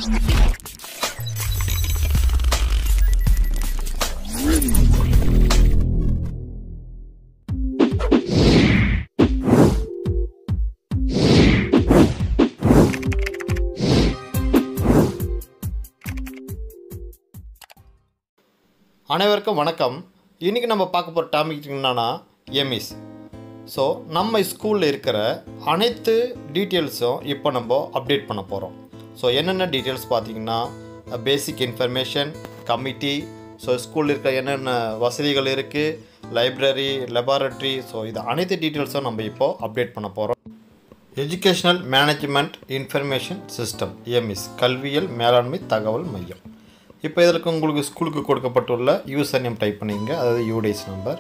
அனைவருக்கும் வணக்கம் இன்றைக்கி நம்ம பார்க்க போகிற டாபிக் என்னன்னா எமிஸ் ஸோ நம்ம ஸ்கூலில் இருக்கிற அனைத்து டீட்டெயில்ஸும் இப்போ நம்ம அப்டேட் பண்ண போகிறோம் ஸோ என்னென்ன டீட்டெயில்ஸ் பார்த்தீங்கன்னா பேசிக் இன்ஃபர்மேஷன் கமிட்டி ஸோ ஸ்கூலில் இருக்கிற என்னென்ன வசதிகள் இருக்குது லைப்ரரி லெபார்ட்டரி ஸோ இது அனைத்து டீட்டெயில்ஸும் நம்ம இப்போது அப்டேட் பண்ண போகிறோம் educational management information system EMIS கல்வியல் மேலாண்மை தகவல் மையம் இப்போ இதற்கு உங்களுக்கு ஸ்கூலுக்கு கொடுக்கப்பட்டுள்ள யூசர் நேம் டைப் பண்ணிங்க அதாவது யூடேஸ் நம்பர்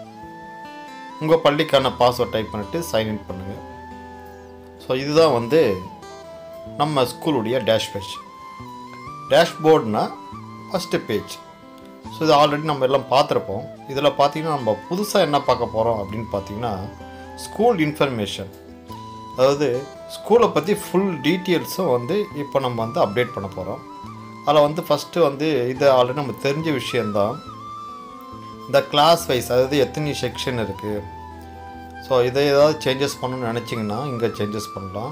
உங்கள் பள்ளிக்கான பாஸ்வேர்ட் டைப் பண்ணிவிட்டு சைன்இன் பண்ணுங்கள் ஸோ இதுதான் வந்து நம்ம ஸ்கூலுடைய டேஷ் பேஜ் டேஷ்போர்ட்னா ஃபஸ்ட்டு பேஜ் ஸோ இது ஆல்ரெடி நம்ம எல்லாம் பார்த்துருப்போம் இதில் பார்த்தீங்கன்னா நம்ம புதுசாக என்ன பார்க்க போகிறோம் அப்படின்னு பார்த்தீங்கன்னா ஸ்கூல் இன்ஃபர்மேஷன் அதாவது ஸ்கூலை பற்றி ஃபுல் டீட்டெயில்ஸும் வந்து இப்போ நம்ம வந்து அப்டேட் பண்ண போகிறோம் அதில் வந்து ஃபஸ்ட்டு வந்து இது ஆல்ரெடி நம்ம தெரிஞ்ச விஷயந்தான் இந்த கிளாஸ் வைஸ் அதாவது எத்தனை செக்ஷன் இருக்குது ஸோ இதை ஏதாவது சேஞ்சஸ் பண்ணணும்னு நினச்சிங்கன்னா இங்கே சேஞ்சஸ் பண்ணலாம்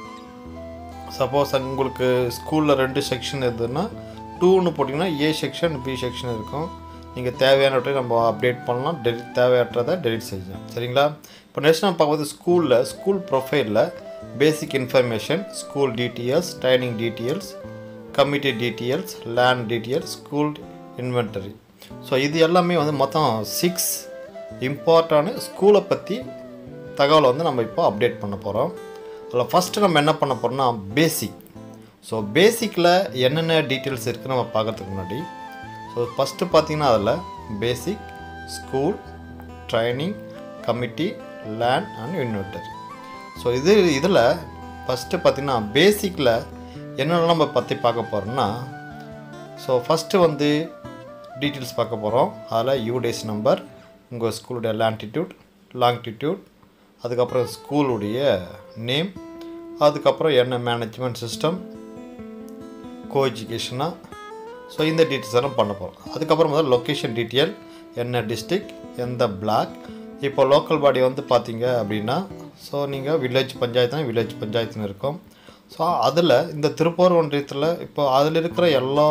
சப்போஸ் உங்களுக்கு ஸ்கூலில் ரெண்டு செக்ஷன் இருந்ததுன்னா டூன்னு போட்டிங்கன்னா ஏ செக்ஷன் பி செக்ஷன் இருக்கும் நீங்கள் தேவையானவற்றை நம்ம அப்டேட் பண்ணலாம் டெலிட் தேவையற்றதை டெலிட் செய்யலாம் சரிங்களா இப்போ நெக்ஸ்ட் நம்ம பார்க்கும்போது ஸ்கூலில் ஸ்கூல் ப்ரொஃபைலில் basic information school details training details committee details land details school inventory so இது எல்லாமே வந்து மொத்தம் சிக்ஸ் இம்பார்ட்டான ஸ்கூலை பற்றி தகவலை வந்து நம்ம இப்போ அப்டேட் பண்ண போகிறோம் அதில் ஃபஸ்ட்டு நம்ம என்ன பண்ண போகிறோம்னா பேசிக் ஸோ பேசிக்கில் என்னென்ன டீட்டெயில்ஸ் இருக்குன்னு நம்ம பார்க்கறதுக்கு முன்னாடி ஸோ ஃபஸ்ட்டு பார்த்தீங்கன்னா அதில் basic school training committee land and inverter so இது இதில் ஃபஸ்ட்டு பார்த்தீங்கன்னா பேசிக்கில் என்னென்னலாம் நம்ம பற்றி பார்க்க போகிறோம்னா ஸோ ஃபஸ்ட்டு வந்து டீட்டெயில்ஸ் பார்க்க போகிறோம் அதில் யூடேஸ் நம்பர் உங்கள் ஸ்கூலுடைய லாங்கிடியூட் லாங்கிடியூட் அதுக்கப்புறம் ஸ்கூலுடைய நேம் அதுக்கப்புறம் என்ன மேனேஜ்மெண்ட் சிஸ்டம் கோ எஜுகேஷனாக ஸோ இந்த டீட்டெயில்ஸ் எல்லாம் பண்ண போகிறோம் அதுக்கப்புறம் முதல்ல லொக்கேஷன் டீட்டெயில் என்ன டிஸ்ட்ரிக் எந்த பிளாக் இப்போ லோக்கல் பாடி வந்து பார்த்தீங்க அப்படின்னா ஸோ நீங்கள் வில்லேஜ் பஞ்சாயத்துனா வில்லேஜ் பஞ்சாயத்துன்னு இருக்கும் ஸோ அதில் இந்த திருப்பூர் ஒன்றியத்தில் இப்போ அதில் இருக்கிற எல்லா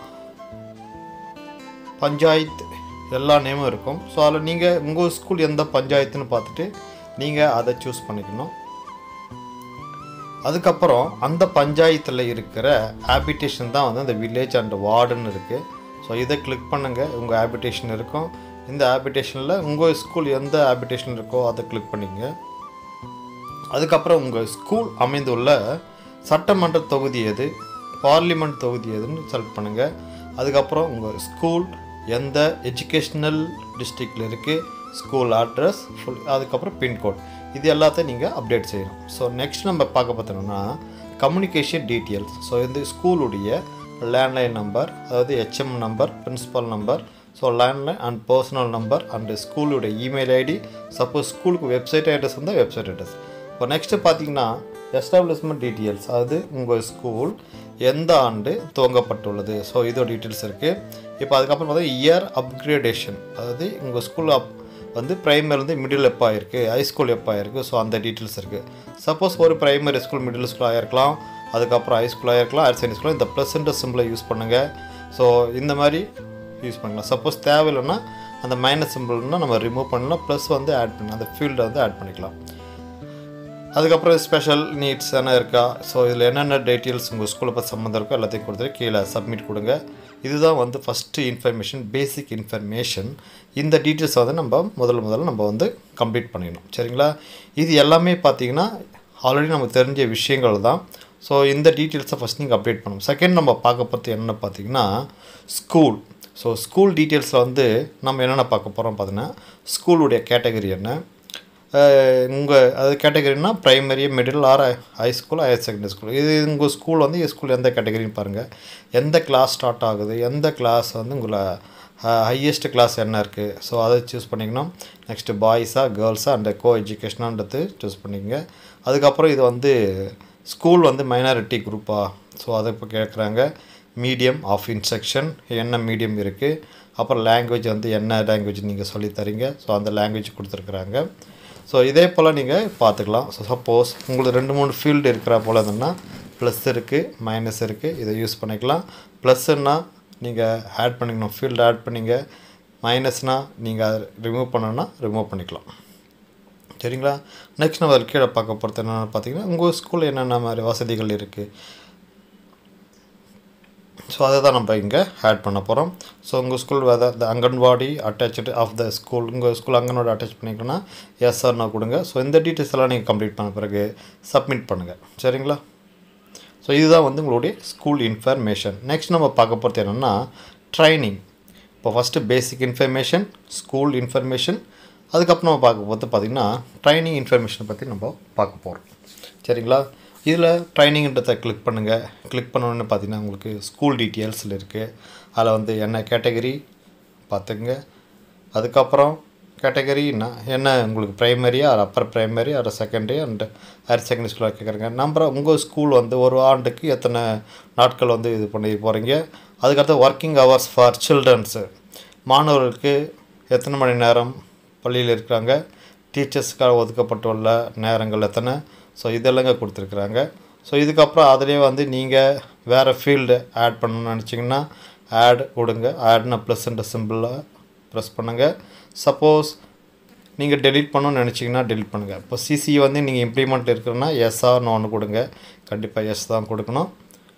பஞ்சாயத்து எல்லா நேமும் இருக்கும் ஸோ அதில் நீங்கள் உங்கள் ஸ்கூல் எந்த பஞ்சாயத்துன்னு பார்த்துட்டு நீங்கள் அதை சூஸ் பண்ணிக்கணும் அதுக்கப்புறம் அந்த பஞ்சாயத்தில் இருக்கிற ஹேபிடேஷன் தான் வந்து அந்த வில்லேஜ் அண்ட் வார்டுன்னு இருக்குது ஸோ இதை கிளிக் பண்ணுங்கள் உங்கள் ஹேபிடேஷன் இருக்கும் இந்த ஹேபிடேஷனில் உங்கள் ஸ்கூல் எந்த ஹேபிடேஷன் இருக்கோ அதை கிளிக் பண்ணிங்க அதுக்கப்புறம் உங்கள் ஸ்கூல் அமைந்துள்ள சட்டமன்ற தொகுதி எது பார்லிமெண்ட் தொகுதி எதுன்னு செலக்ட் பண்ணுங்கள் அதுக்கப்புறம் உங்கள் ஸ்கூல் எந்த எஜுகேஷ்னல் டிஸ்ட்ரிக்டில் இருக்குது ஸ்கூல் அட்ரஸ் ஃபுல் அதுக்கப்புறம் பின்கோட் இது எல்லாத்தையும் நீங்கள் அப்டேட் செய்யணும் ஸோ நெக்ஸ்ட் நம்ம பார்க்க பார்த்தோம்னா கம்யூனிகேஷன் டீட்டெயில்ஸ் ஸோ இந்த ஸ்கூலுடைய லேண்ட்லைன் நம்பர் அதாவது HM number principal number so landline and personal number and ஸ்கூலுடைய இமெயில் ஐடி சப்போஸ் ஸ்கூலுக்கு வெப்சைட் அட்ரஸ் இருந்தால் வெப்சைட் அட்ரஸ் இப்போ நெக்ஸ்ட்டு பார்த்தீங்கன்னா எஸ்டாப்ளிஷ்மெண்ட் டீட்டெயில்ஸ் அதாவது உங்கள் ஸ்கூல் எந்த ஆண்டு துவங்கப்பட்டுள்ளது ஸோ இதோட டீட்டெயில்ஸ் இருக்குது இப்போ அதுக்கப்புறம் பார்த்தா இயர் அப்கிரேடேஷன் அதாவது உங்கள் ஸ்கூல் அப் வந்து ப்ரைமரிலேருந்து மிடில் எப்போ ஆயிருக்கு ஹைஸ்கூல் எப்போ ஆயிருக்கு ஸோ அந்த டீட்டெயில்ஸ் இருக்குது சப்போஸ் ஒரு ப்ரைமரி ஸ்கூல் மிடில் ஸ்கூல் ஆயிருக்கலாம் அதுக்கப்புறம் ஹைஸ்கூல் ஆயிருக்கலாம் ஹையர் செகண்டரி ஸ்கூல் இந்த ப்ளஸ்ன்ற சிம்பிளை யூஸ் பண்ணுங்கள் ஸோ இந்த மாதிரி யூஸ் பண்ணலாம் சப்போஸ் தேவையில்லைன்னா அந்த மைனஸ் சிம்பிள்னா நம்ம ரிமூவ் பண்ணலாம் ப்ளஸ் வந்து ஆட் பண்ணலாம் அந்த ஃபீல்டை வந்து ஆட் பண்ணிக்கலாம் அதுக்கப்புறம் ஸ்பெஷல் நீட்ஸ் என்ன இருக்கா ஸோ இதில் என்னென்ன டீட்டெயில்ஸ் உங்கள் ஸ்கூலை பற்றி சம்மந்தம் இருக்கோ எல்லாத்தையும் கொடுத்துட்டு கீழே சப்மிட் கொடுங்க இதுதான் வந்து ஃபஸ்ட்டு இன்ஃபர்மேஷன் பேசிக் இன்ஃபர்மேஷன் இந்த டீட்டெயில்ஸ் வந்து நம்ம முதல்ல முதல்ல நம்ம வந்து கம்ப்ளீட் பண்ணிடணும் சரிங்களா இது எல்லாமே பார்த்தீங்கன்னா ஆல்ரெடி நமக்கு தெரிஞ்ச விஷயங்கள் தான் ஸோ இந்த டீட்டெயில்ஸை ஃபஸ்ட் நீங்கள் அப்டேட் பண்ணணும் செகண்ட் நம்ம பார்க்க பற்றி என்னென்ன பார்த்தீங்கன்னா ஸ்கூல் ஸோ ஸ்கூல் டீட்டெயில்ஸில் வந்து நம்ம என்னென்ன பார்க்க போகிறோம் பார்த்தீங்கன்னா ஸ்கூலுடைய கேட்டகரி என்ன உங்கள் அது கேட்டகரினா primary middle or high school higher secondary school இது உங்கள் ஸ்கூல் வந்து ஸ்கூல் எந்த கேட்டகரின்னு பாருங்கள் எந்த கிளாஸ் ஸ்டார்ட் ஆகுது எந்த கிளாஸ் வந்து உங்களை ஹையஸ்ட் கிளாஸ் என்ன இருக்குது ஸோ அதை சூஸ் பண்ணிக்கணும் நெக்ஸ்ட்டு பாய்ஸாக கேர்ள்ஸாக அண்ட் கோ எஜுகேஷனான்றது சூஸ் பண்ணிக்கங்க அதுக்கப்புறம் இது வந்து ஸ்கூல் வந்து மைனாரிட்டி குரூப்பா ஸோ அதை இப்போ கேட்குறாங்க மீடியம் ஆஃப் இன்ஸ்ட்ரக்ஷன் என்ன மீடியம் இருக்குது அப்புறம் லாங்குவேஜ் வந்து என்ன லாங்குவேஜ் நீங்கள் சொல்லித் தரீங்க ஸோ அந்த லாங்குவேஜ் கொடுத்துருக்குறாங்க ஸோ இதே போல் நீங்கள் பார்த்துக்கலாம் ஸோ சப்போஸ் உங்களுக்கு ரெண்டு மூணு ஃபீல்டு இருக்கிற போல் இருந்ததுன்னா ப்ளஸ் இருக்குது மைனஸ் இருக்குது இதை யூஸ் பண்ணிக்கலாம் ப்ளஸ்ஸுன்னா நீங்கள் ஆட் பண்ணிக்கணும் ஃபீல்டு ஆட் பண்ணிங்க மைனஸ்னால் நீங்கள் அதை ரிமூவ் பண்ணணுன்னா ரிமூவ் பண்ணிக்கலாம் சரிங்களா நெக்ஸ்ட் நம்ம அதில் கீழே பார்க்க போகிறது என்னென்னு பார்த்தீங்கன்னா உங்கள் ஸ்கூலில் என்னென்ன மாதிரி வசதிகள் இருக்குது ஸோ அதை தான் நம்ம இங்கே ஆட் பண்ண போகிறோம் ஸோ உங்கள் ஸ்கூல் வேறு இந்த anganwadi attach of the school உங்கள் ஸ்கூல் அங்கன்வாடி அட்டாச் பண்ணிக்கணும்னா எஸ் சார்னா கொடுங்க ஸோ இந்த டீட்டெயில்ஸ் எல்லாம் நீங்கள் கம்ப்ளீட் பண்ண பிறகு சப்மிட் பண்ணுங்கள் சரிங்களா ஸோ இதுதான் வந்து உங்களுடைய ஸ்கூல் இன்ஃபர்மேஷன் நெக்ஸ்ட் நம்ம பார்க்க போகிறது என்னென்னா ட்ரைனிங் இப்போ first basic information school information அதுக்கப்புறம் நம்ம பார்க்க போகிறது பார்த்திங்கன்னா ட்ரைனிங் இன்ஃபர்மேஷனை பற்றி நம்ம பார்க்க போகிறோம் சரிங்களா இதில் ட்ரைனிங்ன்றதை கிளிக் பண்ணுங்கள் கிளிக் பண்ணோன்னு பார்த்தீங்கன்னா உங்களுக்கு ஸ்கூல் டீட்டெயில்ஸில் இருக்குது அதில் வந்து என்ன கேட்டகரி பார்த்துங்க அதுக்கப்புறம் கேட்டகரின்னா என்ன உங்களுக்கு ப்ரைமரியா அது அப்பர் ப்ரைமரி அது செகண்டரி அண்ட் ஹையர் செகண்டரி ஸ்கூலில் கேட்குறாங்க நம்பர் உங்கள் ஸ்கூல் வந்து ஒரு ஆண்டுக்கு எத்தனை நாட்கள் வந்து இது பண்ணி போகிறீங்க அதுக்கடுத்து ஒர்க்கிங் ஹவர்ஸ் ஃபார் சில்ட்ரன்ஸு மாணவர்களுக்கு எத்தனை மணி நேரம் பள்ளியில் இருக்கிறாங்க டீச்சர்ஸ்க்காக ஒதுக்கப்பட்டுள்ள நேரங்கள் எத்தனை ஸோ இதெல்லாங்க கொடுத்துருக்குறாங்க ஸோ இதுக்கப்புறம் அதிலே வந்து நீங்கள் வேறு ஃபீல்டு ஆட் பண்ணணும்னு நினச்சிங்கன்னா ஆட் கொடுங்க ஆட்னா ப்ளஸ்ன்ற சிம்பிளை ப்ரெஸ் பண்ணுங்கள் சப்போஸ் நீங்கள் டெலீட் பண்ணணும்னு நினச்சிங்கன்னா டெலீட் பண்ணுங்கள் இப்போ சிசி வந்து நீங்கள் இம்ப்ளிமெண்ட் இருக்கிறன்னா எஸ்ஆர்னு ஒன்று கொடுங்க கண்டிப்பாக எஸ் தான் கொடுக்கணும்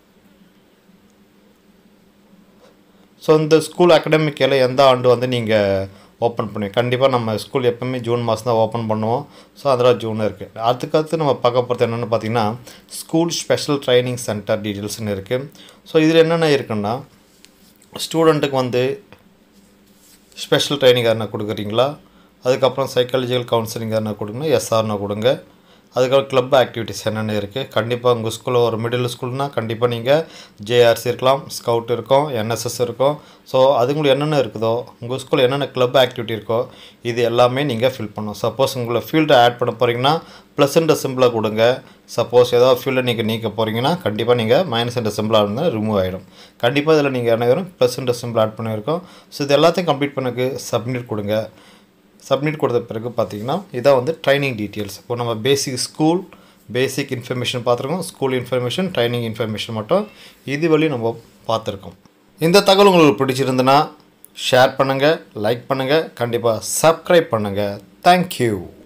ஸோ இந்த ஸ்கூல் அகாடமிக் இயரில் எந்த ஆண்டு வந்து நீங்கள் ஓப்பன் பண்ணுவீங்க கண்டிப்பாக நம்ம ஸ்கூல் எப்போவுமே ஜூன் மாதம் தான் ஓப்பன் பண்ணுவோம் ஸோ அதில் ஜூன் இருக்குது அதுக்கடுத்து நம்ம பார்க்க போகிறது என்னென்னு பார்த்தீங்கன்னா ஸ்கூல் ஸ்பெஷல் ட்ரைனிங் சென்டர் டீட்டெயில்ஸ்னு இருக்குது ஸோ இதில் என்னென்ன இருக்குன்னா ஸ்டூடெண்ட்டுக்கு வந்து ஸ்பெஷல் ட்ரைனிங் எதனா கொடுக்குறீங்களா அதுக்கப்புறம் சைக்காலஜிக்கல் கவுன்சிலிங் எதனா கொடுங்க எஸ்ஆர்னா கொடுங்க அதுக்கப்புறம் கிளப் ஆக்டிவிட்டிஸ் என்னென்ன இருக்குது கண்டிப்பாக உங்கள் ஸ்கூலில் ஒரு மிடில் ஸ்கூல்னால் கண்டிப்பாக நீங்கள் ஜேஆர்சி இருக்கலாம் ஸ்கவுட் இருக்கும் என்எஸ்எஸ் இருக்கும் ஸோ அது உங்களுக்கு என்னென்ன இருக்குதோ உங்கள் ஸ்கூலில் என்னென்ன கிளப் ஆக்டிவிட்டி இருக்கோ இது எல்லாமே நீங்கள் ஃபில் பண்ணணும் சப்போஸ் உங்களை ஃபீல்டை ஆட் பண்ண போகிறீங்கன்னா ப்ளஸ்ன்ற சிம்பிளை கொடுங்க சப்போஸ் ஏதாவது ஃபீல்டை நீங்கள் நீக்க போகிறீங்கன்னா கண்டிப்பாக நீங்கள் மைனஸ்ன்ற சிம்பிளாக இருந்தால் ரிமூவ் ஆகிடும் கண்டிப்பாக இதில் நீங்கள் என்ன வரும் ப்ளஸ்ன்ற சிம்பிள் ஆட் பண்ணியிருக்கோம் ஸோ இது எல்லாத்தையும் கம்ப்ளீட் பண்ணக்கு சப்மிட் கொடுங்க சப்மிட் கொடுத்த பிறகு பார்த்தீங்கன்னா இதான் வந்து ட்ரைனிங் டீட்டெயில்ஸ் இப்போ நம்ம பேசிக் ஸ்கூல் பேசிக் இன்ஃபர்மேஷன் பார்த்துருக்கோம் ஸ்கூல் இன்ஃபர்மேஷன் ட்ரைனிங் இன்ஃபர்மேஷன் மட்டும் இது வழி நம்ம பார்த்துருக்கோம் இந்த தகவல் உங்களுக்கு பிடிச்சிருந்துன்னா ஷேர் பண்ணுங்கள் லைக் பண்ணுங்கள் கண்டிப்பாக சப்ஸ்கிரைப் பண்ணுங்கள் தேங்க்யூ